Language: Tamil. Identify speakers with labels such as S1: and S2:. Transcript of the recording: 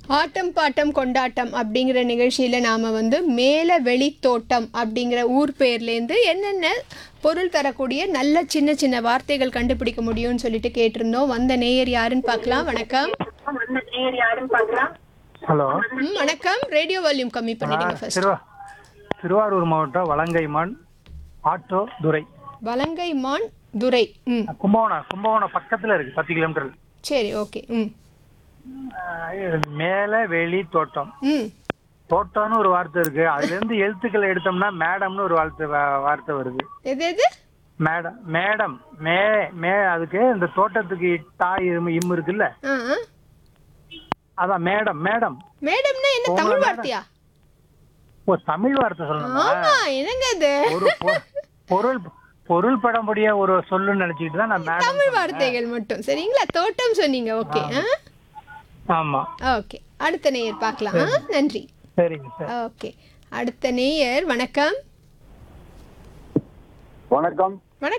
S1: ஆட்டம் பாட்டம் கொண்டாட்டம் அப்படிங்கிற நிகழ்ச்சியில நாம வந்து மேல வெளித்தோட்டம் அப்படிங்கிற ஊர் பேர்லேருந்து என்னென்ன பொருள் தரக்கூடிய நல்ல சின்ன சின்ன வார்த்தைகள் கண்டுபிடிக்க முடியும்னு சொல்லிட்டு கேட்டிருந்தோம் வந்த நேயர் யாருன்னு பார்க்கலாம் வணக்கம்
S2: ஹலோ
S1: ம், வணக்கம் ரேடியோ வால்யூம் கம்மி பண்ணிடுங்க ஃபர்ஸ்ட்
S2: திருவா திருவாரூர் மாவட்டம் வலங்கைமான் ஆட்டோ துரை
S1: வலங்கை மான் துரை ம்
S2: கும்பகோணம் கும்பகோணம் பக்கத்துல இருக்கு பத்து கிலோமீட்டர்
S1: சரி ஓகே ம்
S2: மேல வெளி தோட்டம்
S1: ம்
S2: தோட்டம்னு ஒரு வார்த்தை இருக்கு அதுல இருந்து எழுத்துக்களை எடுத்தோம்னா மேடம்னு ஒரு வார்த்தை வா- வார்த்தை வருது
S1: எது எது
S2: மேடம் மேடம் மே மே அதுக்கு இந்த தோட்டத்துக்கு தாய் இம் இம் இருக்குல்ல
S1: ஆ ஆ.
S2: அதான் மேடம் மேடம்
S1: மேடம்னா என்ன தமிழ் வார்த்தையா
S2: ஓ தமிழ் வார்த்தை சொல்லணுமா
S1: ஆமா என்னங்க அது
S2: ஒரு பொ- பொருள் பொருள் படமுடிய ஒரு சொல்லுன்னு நினைச்சிட்டு தான் நான் மேடம்
S1: தமிழ் வார்த்தைகள் மட்டும் சரிங்களா தோட்டம் சொன்னீங்க ஓகே ஆ
S2: ஆமா
S1: ஓகே அடுத்த நேயர் பார்க்கலாம் ஆ, நன்றி
S2: சரிங்க சார்
S1: ஓகே அடுத்த நேயர் வணக்கம்
S3: வணக்கம்
S1: வணக்கம்